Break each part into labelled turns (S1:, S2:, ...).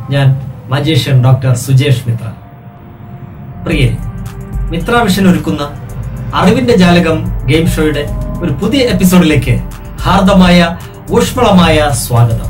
S1: ഞാൻ magician doctor Sujesh Mitra പ്രിയരെ Mitra vision ഒരുക്കുന്ന അറിവിന്റെ ജാലകം ഗെയിം ഷോയുടെ ഒരു പുതിയ എപ്പിസോഡിലേക്ക് ഹാർദമായ ഊഷ്മളമായ സ്വാഗതം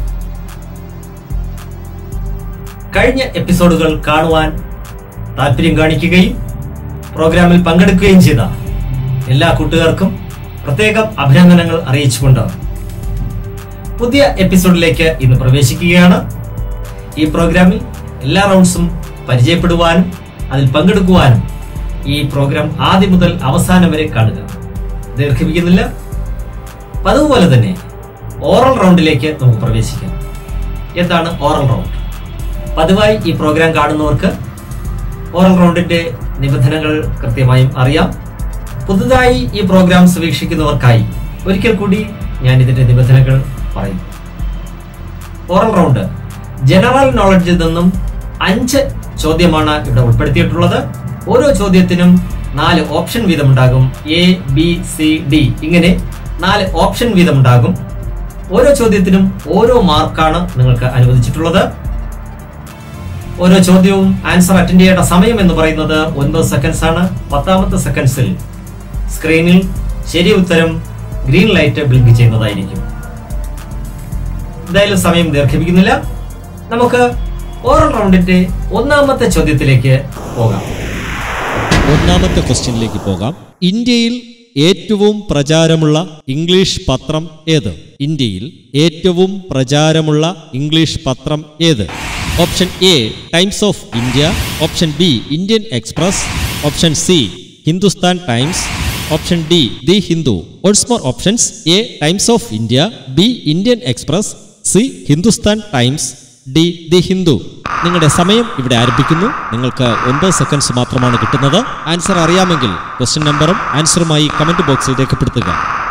S1: കഴിഞ്ഞ എപ്പിസോഡുകൾ കാണുവാൻ താല്പര്യം കാണിക്കുകയും പ്രോഗ്രാമിൽ പങ്കെടുക്കുകയും ചെയ്ത എല്ലാ കൂട്ടുകാർക്കും പ്രത്യേകം അഭിനന്ദനങ്ങൾ അറിയിച്ചുകൊണ്ട് പുതിയ എപ്പിസോഡിലേക്ക് ഇന്ന് പ്രവേശിക്കുകയാണ് ഈ പ്രോഗ്രാമിൽ എല്ലാ റൗണ്ട്സും പരിചയപ്പെടുവാനും അതിൽ പങ്കെടുക്കുവാനും ഈ പ്രോഗ്രാം ആദ്യം മുതൽ അവസാനം വരെ കാണുക ദീർഘിപ്പിക്കുന്നില്ല പതിവ് പോലെ തന്നെ ഓറൽ റൗണ്ടിലേക്ക് നമുക്ക് പ്രവേശിക്കാം എന്താണ് ഓറൽ റൗണ്ട് പതിവായി ഈ പ്രോഗ്രാം കാണുന്നവർക്ക് ഓറൽ റൗണ്ടിന്റെ നിബന്ധനകൾ കൃത്യമായും അറിയാം പുതുതായി ഈ പ്രോഗ്രാംസ് വീക്ഷിക്കുന്നവർക്കായി ഒരിക്കൽ കൂടി ഞാൻ ഇതിന്റെ നിബന്ധനകൾ പറയും ഓറൽ റൗണ്ട് ജനറൽ നോളജിൽ നിന്നും അഞ്ച് ചോദ്യമാണ് ഇവിടെ ഉൾപ്പെടുത്തിയിട്ടുള്ളത് ഓരോ ചോദ്യത്തിനും നാല് ഓപ്ഷൻ വീതമുണ്ടാകും എ ബി സി ഡി ഇങ്ങനെ നാല് ഓപ്ഷൻ വീതമുണ്ടാകും ഓരോ ചോദ്യത്തിനും ഓരോ മാർക്കാണ് നിങ്ങൾക്ക് അനുവദിച്ചിട്ടുള്ളത് ഓരോ ചോദ്യവും ആൻസർ അറ്റൻഡ് ചെയ്യേണ്ട സമയം എന്ന് പറയുന്നത് ഒൻപത് സെക്കൻഡ്സ് ആണ് പത്താമത്തെ സെക്കൻഡ്സിൽ സ്ക്രീനിൽ ശരി ഉത്തരം ഗ്രീൻ ലൈറ്റ് ബ്ലിങ്ക് ചെയ്യുന്നതായിരിക്കും എന്തായാലും സമയം ദീർഘിപ്പിക്കുന്നില്ല നമുക്ക് ഓറൽ റൗണ്ടിന്റെ ഒന്നാമത്തെ ചോദ്യത്തിലേക്ക് പോകാം
S2: ഒന്നാമത്തെ ക്വസ്റ്റ്യനിലേക്ക് പോകാം ഇന്ത്യയിൽ ഏറ്റവും പ്രചാരമുള്ള ഇംഗ്ലീഷ് പത്രം ഏത് ഇന്ത്യയിൽ ഏറ്റവും പ്രചാരമുള്ള ഇംഗ്ലീഷ് പത്രം ഏത് option A Times of India option B Indian Express option C Hindustan Times option D the Hindu once more options A Times of India B Indian Express C Hindustan Times D the Hindu നിങ്ങളുടെ സമയം ഇവിടെ ആരംഭിക്കുന്നു നിങ്ങൾക്ക് ഒൻപത് സെക്കൻഡ്സ് മാത്രമാണ് കിട്ടുന്നത് ആൻസർ അറിയാമെങ്കിൽ question നമ്പറും ആൻസറുമായി കമന്റ് ബോക്സിൽ രേഖപ്പെടുത്തുക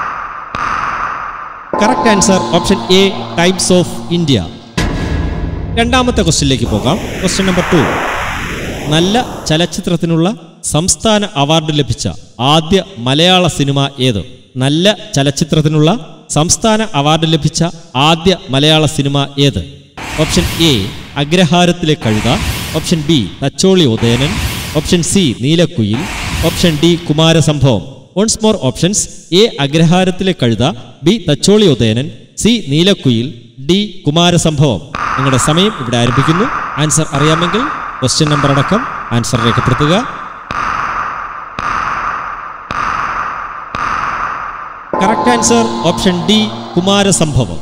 S2: correct answer option A Times of India രണ്ടാമത്തെ ക്വസ്റ്റ്യനിലേക്ക് പോകാം ക്വസ്റ്റ്യൻ നമ്പർ ടു നല്ല ചലച്ചിത്രത്തിനുള്ള സംസ്ഥാന അവാർഡ് ലഭിച്ച ആദ്യ മലയാള സിനിമ ഏത് നല്ല ചലച്ചിത്രത്തിനുള്ള സംസ്ഥാന അവാർഡ് ലഭിച്ച ആദ്യ മലയാള സിനിമ ഏത് option A Agraharathile Kazhutha option B Thacholi Udayanan option C Neelakuyil option D Kumarasambhavam once more options A Agraharathile Kazhutha B Thacholi Udayanan C Neelakuyil D Kumarasambhavam നിങ്ങളുടെ സമയം ഇവിടെ ആരംഭിക്കുന്നു ആൻസർ അറിയാമെങ്കിൽ ക്വസ്റ്റ്യൻ നമ്പർ അടക്കം ആൻസർ രേഖപ്പെടുത്തുക correct answer option D Kumarasambhavam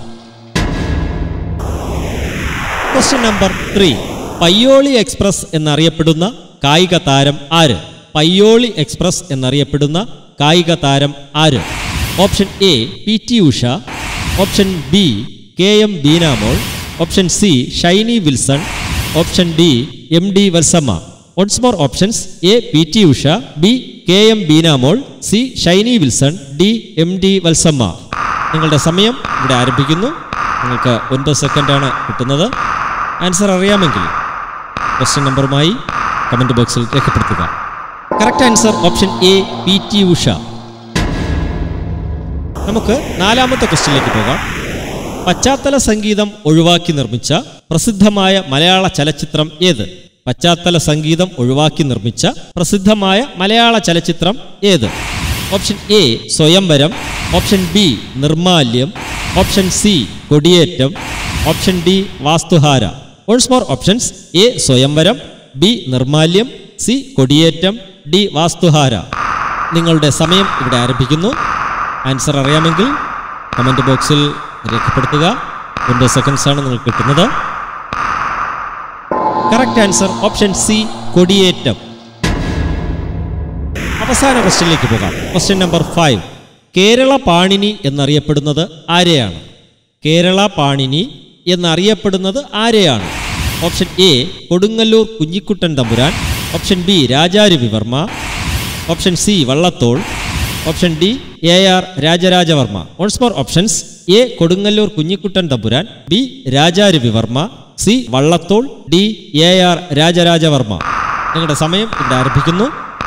S2: question number three Payyoli Express എന്നറിയപ്പെടുന്ന കായിക താരം ആര് പയ്യോളി എക്സ്പ്രസ് എന്നറിയപ്പെടുന്ന കായിക താരം ആര് option A P T Usha option B K M Beenamol option C Shiny Wilson option D M D Valsamma once more options A P T Usha B K M Beenamol C Shiny Wilson D M D Valsamma നിങ്ങളുടെ സമയം ഇവിടെ ആരംഭിക്കുന്നു നിങ്ങൾക്ക് ഒൻപത് സെക്കൻഡാണ് കിട്ടുന്നത് ആൻസർ അറിയാമെങ്കിൽ ക്വസ്റ്റ്യൻ നമ്പറുമായി കമൻറ്റ് ബോക്സിൽ രേഖപ്പെടുത്തുക correct answer option A P T Usha നമുക്ക് നാലാമത്തെ ക്വസ്റ്റ്യനിലേക്ക് പോകാം പശ്ചാത്തല സംഗീതം ഒഴിവാക്കി നിർമ്മിച്ച പ്രസിദ്ധമായ മലയാള ചലച്ചിത്രം ഏത് പശ്ചാത്തല സംഗീതം ഒഴിവാക്കി നിർമ്മിച്ച പ്രസിദ്ധമായ മലയാള ചലച്ചിത്രം ഏത് option A Swayamvaram option B Nirmalyam option C Kodiyettam option D Vasthuhara once more options A Swayamvaram B Nirmalyam C Kodiyettam D Vasthuhara നിങ്ങളുടെ സമയം ഇവിടെ ആരംഭിക്കുന്നു ആൻസർ അറിയാമെങ്കിൽ കമൻറ്റ് ബോക്സിൽ രേഖപ്പെടുത്തുക ഒൻപത് സെക്കൻഡ്സ് ആണ് നിങ്ങൾക്ക് കിട്ടുന്നത് കറക്റ്റ് ആൻസർ ഓപ്ഷൻ സി കൊടിയേറ്റം അവസാന ക്വസ്റ്റ്യനിലേക്ക് പോകാം question number five Kerala Panini എന്നറിയപ്പെടുന്നത് ആരെയാണ് കേരള പാണിനി എന്നറിയപ്പെടുന്നത് ആരെയാണ് option A Kodungallur Kunjikuttan Thampuran option B Raja Ravi Varma option C Vallathol option D A R Rajaraja Varma once more options A Kodungallur Kunjikuttan Thampuran B Raja Ravi Varma C Vallathol D A R Rajaraja Varma നിങ്ങളുടെ സമയം ഇവിടെ ആരംഭിക്കുന്നു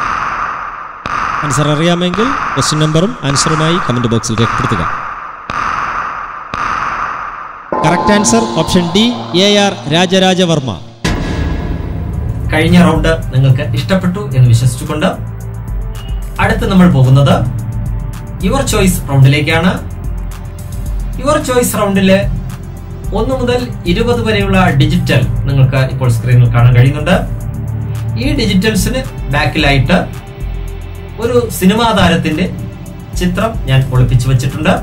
S2: ആൻസർ അറിയാമെങ്കിൽ ക്വസ്റ്റ്യൻ നമ്പറും ആൻസറുമായി കമന്റ് ബോക്സിൽ രേഖപ്പെടുത്തുക correct answer option D A R Rajaraja Varma
S1: കഴിഞ്ഞ റൗണ്ട് നിങ്ങൾക്ക് ഇഷ്ടപ്പെട്ടു എന്ന് വിശ്വസിച്ചുകൊണ്ട് അടുത്ത് നമ്മൾ പോകുന്നത് യുവർ ചോയ്സ് റൗണ്ടിലേക്കാണ് യുവർ ചോയ്സ് റൗണ്ടില് ഒന്ന് മുതൽ ഇരുപത് വരെയുള്ള ഡിജിറ്റൽ നിങ്ങൾക്ക് ഇപ്പോൾ സ്ക്രീനിൽ കാണാൻ കഴിയുന്നുണ്ട് ഈ ഡിജിറ്റൽസിന് ബാക്കിലായിട്ട് ഒരു സിനിമാ താരത്തിന്റെ ചിത്രം ഞാൻ ഒളിപ്പിച്ചു വെച്ചിട്ടുണ്ട്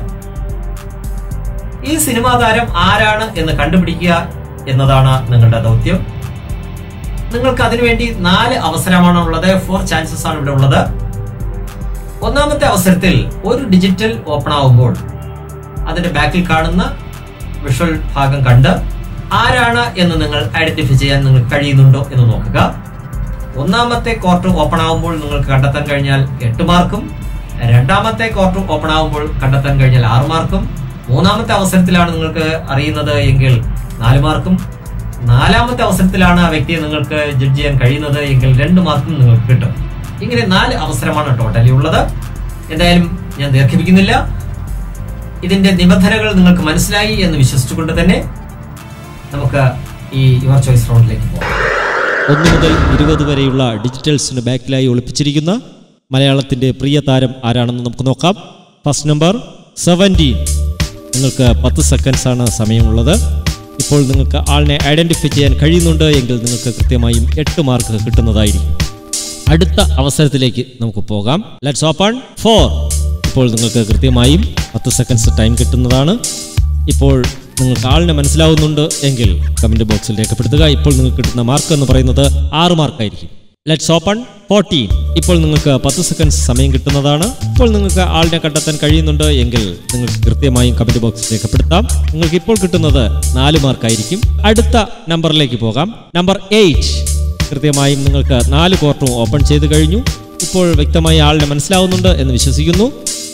S1: ഈ സിനിമാ താരം ആരാണ് എന്ന് കണ്ടുപിടിക്കുക എന്നതാണ് നിങ്ങളുടെ ദൗത്യം നിങ്ങൾക്ക് അതിനുവേണ്ടി നാല് അവസരമാണ് ഉള്ളത് ഫോർ ചാൻസസ് ആണ് ഇവിടെ ഉള്ളത് ഒന്നാമത്തെ അവസരത്തിൽ ഒരു ഡിജിറ്റൽ ഓപ്പൺ ആവുമ്പോൾ അതിന്റെ ബാക്കിൽ കാണുന്ന വിഷ്വൽ ഭാഗം കണ്ട് ആരാണ് എന്ന് നിങ്ങൾ ഐഡന്റിഫൈ ചെയ്യാൻ നിങ്ങൾക്ക് കഴിയുന്നുണ്ടോ എന്ന് നോക്കുക ഒന്നാമത്തെ ക്വാർട്ടർ ഓപ്പൺ ആവുമ്പോൾ നിങ്ങൾക്ക് കണ്ടെത്താൻ കഴിഞ്ഞാൽ എട്ട് മാർക്കും രണ്ടാമത്തെ ക്വാർട്ടർ ഓപ്പൺ ആവുമ്പോൾ കണ്ടെത്താൻ കഴിഞ്ഞാൽ ആറ് മാർക്കും മൂന്നാമത്തെ അവസരത്തിലാണ് നിങ്ങൾക്ക് അറിയുന്നത് എങ്കിൽ നാല് മാർക്കും നാലാമത്തെ അവസരത്തിലാണ് ആ വ്യക്തിയെ നിങ്ങൾക്ക് ജഡ്ജ് ചെയ്യാൻ കഴിയുന്നത് എങ്കിൽ രണ്ട് മാർക്കും നിങ്ങൾക്ക് കിട്ടും ഇങ്ങനെ നാല് അവസരമാണ് ടോട്ടലി ഉള്ളത് എന്തായാലും ഞാൻ ദീർഘിപ്പിക്കുന്നില്ല ഇതിന്റെ നിബന്ധനകൾ നിങ്ങൾക്ക് മനസ്സിലായി എന്ന് വിശ്വസിച്ചുകൊണ്ട് തന്നെ നമുക്ക് ഈ യുവർ ചോയ്സ് റൗണ്ടിലേക്ക് പോകാം
S2: ഒന്ന് മുതൽ ഇരുപത് വരെയുള്ള ഡിജിറ്റൽസിന് ബാക്കിലായി ഒളിപ്പിച്ചിരിക്കുന്ന മലയാളത്തിൻ്റെ പ്രിയ താരം ആരാണെന്ന് നമുക്ക് നോക്കാം ഫസ്റ്റ് നമ്പർ സെവൻറ്റീൻ നിങ്ങൾക്ക് പത്ത് സെക്കൻഡ്സ് ആണ് സമയമുള്ളത് ഇപ്പോൾ നിങ്ങൾക്ക് ആളിനെ ഐഡൻറ്റിഫൈ ചെയ്യാൻ കഴിയുന്നുണ്ട് എങ്കിൽ നിങ്ങൾക്ക് കൃത്യമായും എട്ട് മാർക്ക് കിട്ടുന്നതായിരിക്കും അടുത്ത അവസരത്തിലേക്ക് നമുക്ക് പോകാം ലെറ്റ്സ് ഓപ്പൺ ഫോർ ഇപ്പോൾ നിങ്ങൾക്ക് കൃത്യമായും പത്ത് സെക്കൻഡ്സ് ടൈം കിട്ടുന്നതാണ് ഇപ്പോൾ നിങ്ങൾക്ക് ആളിനെ മനസ്സിലാവുന്നുണ്ട് എങ്കിൽ കമൻറ്റ് ബോക്സിൽ രേഖപ്പെടുത്തുക ഇപ്പോൾ നിങ്ങൾക്ക് കിട്ടുന്ന മാർക്ക് എന്ന് പറയുന്നത് ആറ് മാർക്കായിരിക്കും ലെറ്റ്സ് ഓപ്പൺ ഫോർട്ടീൻ ഇപ്പോൾ നിങ്ങൾക്ക് പത്ത് സെക്കൻഡ്സ് സമയം കിട്ടുന്നതാണ് ഇപ്പോൾ നിങ്ങൾക്ക് ആളിനെ കണ്ടെത്താൻ കഴിയുന്നുണ്ട് എങ്കിൽ നിങ്ങൾക്ക് കൃത്യമായും കമൻറ്റ് ബോക്സിൽ രേഖപ്പെടുത്താം നിങ്ങൾക്ക് ഇപ്പോൾ കിട്ടുന്നത് നാല് മാർക്കായിരിക്കും അടുത്ത നമ്പറിലേക്ക് പോകാം നമ്പർ എയ്റ്റ് കൃത്യമായും നിങ്ങൾക്ക് നാല് കോർട്ടും ഓപ്പൺ ചെയ്ത് കഴിഞ്ഞു ഇപ്പോൾ വ്യക്തമായി ആളിനെ മനസ്സിലാവുന്നുണ്ട് എന്ന് വിശ്വസിക്കുന്നു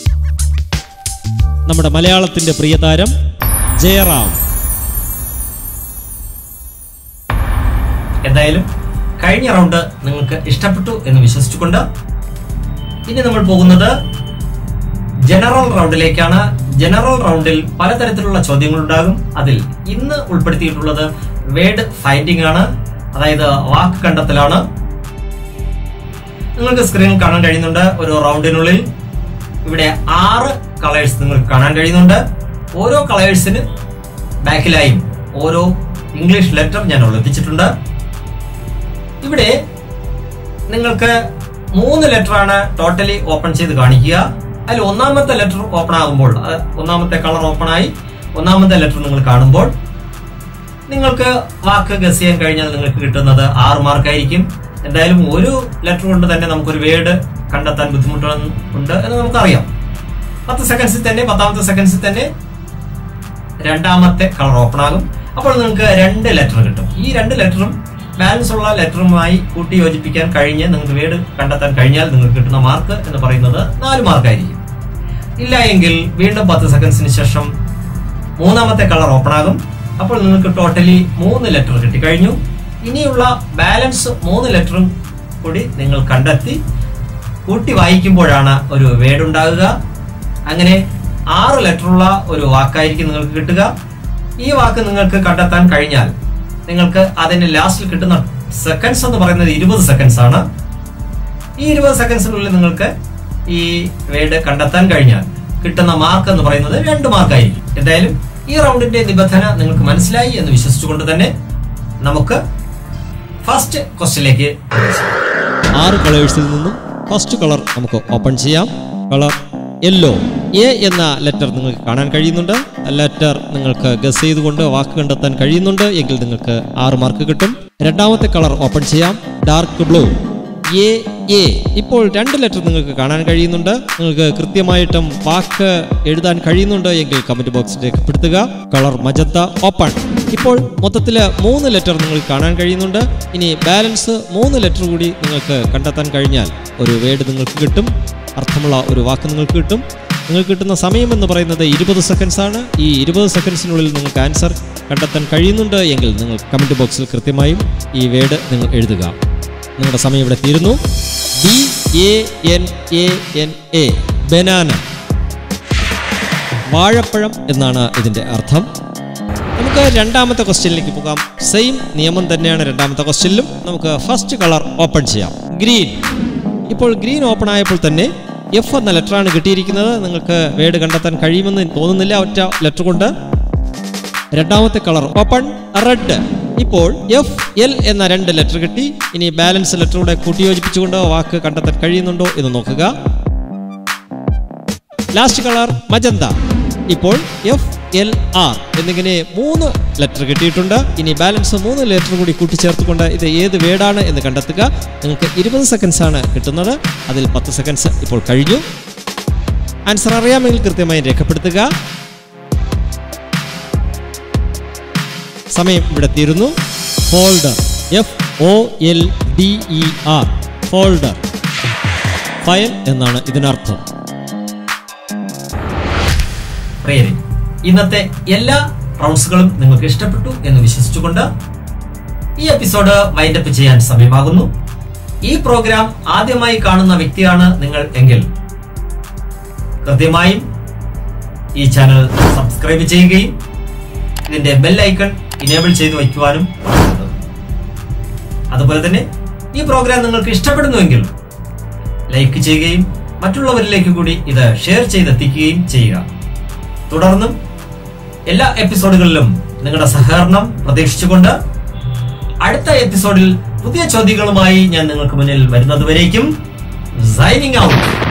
S2: നമ്മുടെ മലയാളത്തിന്റെ പ്രിയ താരം ജയറാം
S1: എന്തായാലും കഴിഞ്ഞ റൗണ്ട് നിങ്ങൾക്ക് ഇഷ്ടപ്പെട്ടു എന്ന് വിശ്വസിച്ചുകൊണ്ട് ഇനി നമ്മൾ പോകുന്നത് ജനറൽ റൗണ്ടിലേക്കാണ് ജനറൽ റൗണ്ടിൽ പലതരത്തിലുള്ള ചോദ്യങ്ങൾ ഉണ്ടാകും അതിൽ ഇന്ന് ഉൾപ്പെടുത്തിയിട്ടുള്ളത് വേർഡ് ഫൈൻഡിംഗ് ആണ് അതായത് വാക്ക് കണ്ടെത്തലാണ് നിങ്ങൾക്ക് സ്ക്രീനിൽ കാണാൻ കഴിയുന്നുണ്ട് ഒരു റൗണ്ടിനുള്ളിൽ ഇവിടെ ആറ് കളേഴ്സ് നിങ്ങൾക്ക് കാണാൻ കഴിയുന്നുണ്ട് ഓരോ കളേഴ്സിന് ബാക്കിലായും ഓരോ ഇംഗ്ലീഷ് ലെറ്റർ ഞാൻ ഒളിപ്പിച്ചിട്ടുണ്ട് ഇവിടെ നിങ്ങൾക്ക് മൂന്ന് ലെറ്റർ ആണ് ടോട്ടലി ഓപ്പൺ ചെയ്ത് കാണിക്കുക അതിൽ ഒന്നാമത്തെ ലെറ്റർ ഓപ്പൺ ആകുമ്പോൾ അത് ഒന്നാമത്തെ കളർ ഓപ്പൺ ആയി ഒന്നാമത്തെ ലെറ്റർ നിങ്ങൾ കാണുമ്പോൾ നിങ്ങൾക്ക് വാക്ക് ഗസ് ചെയ്യാൻ കഴിഞ്ഞാൽ നിങ്ങൾക്ക് കിട്ടുന്നത് ആറ് മാർക്കായിരിക്കും എന്തായാലും ഒരു ലെറ്റർ കൊണ്ട് തന്നെ നമുക്കൊരു വേർഡ് കണ്ടെത്താൻ ബുദ്ധിമുട്ടുണ്ട് എന്ന് നമുക്കറിയാം പത്ത് സെക്കൻഡ്സിൽ തന്നെ പത്താമത്തെ സെക്കൻഡ്സിൽ തന്നെ രണ്ടാമത്തെ കളർ ഓപ്പൺ ആകും അപ്പോൾ നിങ്ങൾക്ക് രണ്ട് ലെറ്റർ കിട്ടും ഈ രണ്ട് ലെറ്ററും ബാലൻസ് ഉള്ള ലെറ്ററുമായി കൂട്ടി യോജിപ്പിക്കാൻ കഴിഞ്ഞ് നിങ്ങൾക്ക് വേർഡ് കണ്ടെത്താൻ കഴിഞ്ഞാൽ നിങ്ങൾക്ക് കിട്ടുന്ന മാർക്ക് എന്ന് പറയുന്നത് നാല് മാർക്കായിരിക്കും ഇല്ല എങ്കിൽ വീണ്ടും പത്ത് സെക്കൻഡ്സിന് ശേഷം മൂന്നാമത്തെ കളർ ഓപ്പൺ ആകും അപ്പോൾ നിങ്ങൾക്ക് ടോട്ടലി മൂന്ന് ലെറ്റർ കിട്ടിക്കഴിഞ്ഞു ഇനിയുള്ള ബാലൻസ് മൂന്ന് ലെറ്ററും കൂടി നിങ്ങൾ കണ്ടെത്തി കൂട്ടി വായിക്കുമ്പോഴാണ് ഒരു വേർഡ് ഉണ്ടാകുക അങ്ങനെ ആറ് ലെറ്ററുള്ള ഒരു വാക്കായിരിക്കും നിങ്ങൾക്ക് കിട്ടുക ഈ വാക്ക് നിങ്ങൾക്ക് കണ്ടെത്താൻ കഴിഞ്ഞാൽ നിങ്ങൾക്ക് അതിന്റെ ലാസ്റ്റിൽ കിട്ടുന്ന സെക്കൻഡ്സ് എന്ന് പറയുന്നത് ഇരുപത് സെക്കൻഡ്സ് ആണ് ഈ ഇരുപത് സെക്കൻഡ്സിനുള്ളിൽ നിങ്ങൾക്ക് ഈ വേർഡ് കണ്ടെത്താൻ കഴിഞ്ഞാൽ കിട്ടുന്ന മാർക്ക് എന്ന് പറയുന്നത് രണ്ട് മാർക്കായിരിക്കും എന്തായാലും ഈ റൗണ്ടിന്റെ നിബന്ധന നിങ്ങൾക്ക് മനസ്സിലായി എന്ന് വിശ്വസിച്ചുകൊണ്ട് തന്നെ നമുക്ക് ഫസ്റ്റ് ക്വസ്റ്റ്യനിലേക്ക്
S2: ആറ് കളേഴ്സിൽ നിന്നും ഫസ്റ്റ് കളർ നമുക്ക് ഓപ്പൺ ചെയ്യാം കളർ യെല്ലോ എ എന്ന ലെറ്റർ നിങ്ങൾക്ക് കാണാൻ കഴിയുന്നുണ്ട് ലെറ്റർ നിങ്ങൾക്ക് ഗസ് ചെയ്തുകൊണ്ട് വാക്ക് കണ്ടെത്താൻ കഴിയുന്നുണ്ട് എങ്കിൽ നിങ്ങൾക്ക് ആറ് മാർക്ക് കിട്ടും രണ്ടാമത്തെ കളർ ഓപ്പൺ ചെയ്യാം ഡാർക്ക് ബ്ലൂ എ എ ഇപ്പോൾ രണ്ട് ലെറ്റർ നിങ്ങൾക്ക് കാണാൻ കഴിയുന്നുണ്ട് നിങ്ങൾക്ക് കൃത്യമായിട്ടും വാക്ക് എഴുതാൻ കഴിയുന്നുണ്ട് എങ്കിൽ കമന്റ് ബോക്സിൽ രേഖപ്പെടുത്തുക കളർ മജന്ത ഓപ്പൺ ഇപ്പോൾ മൊത്തത്തിൽ മൂന്ന് ലെറ്റർ നിങ്ങൾക്ക് കാണാൻ കഴിയുന്നുണ്ട് ഇനി ബാലൻസ് മൂന്ന് ലെറ്റർ കൂടി നിങ്ങൾക്ക് കണ്ടെത്താൻ കഴിഞ്ഞാൽ ഒരു വേർഡ് നിങ്ങൾക്ക് കിട്ടും അർത്ഥമുള്ള ഒരു വാക്ക് നിങ്ങൾക്ക് കിട്ടും നിങ്ങൾക്ക് കിട്ടുന്ന സമയം എന്ന് പറയുന്നത് ഇരുപത് സെക്കൻഡ്സ് ആണ് ഈ ഇരുപത് സെക്കൻഡ്സിനുള്ളിൽ നിങ്ങൾക്ക് ആൻസർ കണ്ടെത്താൻ കഴിയുന്നുണ്ട് എങ്കിൽ നിങ്ങൾ കമന്റ് ബോക്സിൽ കൃത്യമായും ഈ വേർഡ് നിങ്ങൾ എഴുതുക നിങ്ങളുടെ സമയം ഇവിടെ തീരുന്നു B A N A N A banana വാഴപ്പഴം എന്നാണ് ഇതിൻ്റെ അർത്ഥം നമുക്ക് രണ്ടാമത്തെ ക്വസ്റ്റ്യനിലേക്ക് പോകാം സെയിം നിയമം തന്നെയാണ് രണ്ടാമത്തെ ക്വസ്റ്റ്യനിലും നമുക്ക് ഫസ്റ്റ് കളർ ഓപ്പൺ ചെയ്യാം ഗ്രീൻ ഇപ്പോൾ ഗ്രീൻ ഓപ്പൺ ആയപ്പോൾ തന്നെ എഫ് എന്ന ലെറ്ററാണ് കിട്ടിയിരിക്കുന്നത് നിങ്ങൾക്ക് വേർഡ് കണ്ടെത്താൻ കഴിയുമെന്ന് തോന്നുന്നില്ല ഒറ്റ ലെറ്റർ കൊണ്ട് രണ്ടാമത്തെ കളർ ഓപ്പൺ റെഡ് ഇപ്പോൾ എഫ് എൽ എന്ന രണ്ട് ലെറ്റർ കിട്ടി ഇനി ബാലൻസ് ലെറ്ററൂടെ കൂട്ടിയോജിപ്പിച്ചുകൊണ്ട് വാക്ക് കണ്ടെത്താൻ കഴിയുന്നുണ്ടോ എന്ന് നോക്കുക ലാസ്റ്റ് കളർ മജന്ത ഇപ്പോൾ എഫ് എൽ ആർ എന്നിങ്ങനെ മൂന്ന് ലെറ്റർ കിട്ടിയിട്ടുണ്ട് ഇനി ബാലൻസ് മൂന്ന് ലെറ്റർ കൂടി കൂട്ടിച്ചേർത്തുകൊണ്ട് ഇത് ഏത് വേർഡാണ് എന്ന് കണ്ടെത്തുക നിങ്ങൾക്ക് ഇരുപത് സെക്കൻഡ്സ് ആണ് കിട്ടുന്നത് അതിൽ പത്ത് സെക്കൻഡ്സ് ഇപ്പോൾ കഴിഞ്ഞു ആൻസർ അറിയാമെങ്കിൽ കൃത്യമായി രേഖപ്പെടുത്തുക സമയം ഇവിടെ തീരുന്നു folder F O L D E R folder file എന്നാണ് ഇതിനർത്ഥം
S1: പ്രിയരെ ഇന്നത്തെ എല്ലാ റൗണ്ട്സുകളും നിങ്ങൾക്ക് ഇഷ്ടപ്പെട്ടു എന്ന് വിശ്വസിച്ചുകൊണ്ട് ഈ എപ്പിസോഡ് വൈൻഡപ്പ് ചെയ്യാൻ സമയമാകുന്നു ഈ പ്രോഗ്രാം ആദ്യമായി കാണുന്ന വ്യക്തിയാണ് നിങ്ങൾ എങ്കിൽ കൃത്യമായും ഈ ചാനൽ സബ്സ്ക്രൈബ് ചെയ്യുകയും ഇതിന്റെ ബെൽ ഐക്കൺ ഇനേബിൾ ചെയ്തു വയ്ക്കുവാനും മറക്കരുത്. അതുപോലെ തന്നെ ഈ പ്രോഗ്രാം നിങ്ങൾക്ക് ഇഷ്ടപ്പെടുന്നുവെങ്കിൽ ലൈക്ക് ചെയ്യുകയും മറ്റുള്ളവരിലേക്ക് കൂടി ഇത് ഷെയർ ചെയ്തെത്തിക്കുകയും ചെയ്യുക തുടർന്നും എല്ലാ എപ്പിസോഡുകളിലും നിങ്ങളുടെ സഹകരണം പ്രതീക്ഷിച്ചുകൊണ്ട് അടുത്ത എപ്പിസോഡിൽ പുതിയ ചോദ്യങ്ങളുമായി ഞാൻ നിങ്ങൾക്ക് മുന്നിൽ വരുന്നതുവരേക്കും സൈനിങ് ഔട്ട്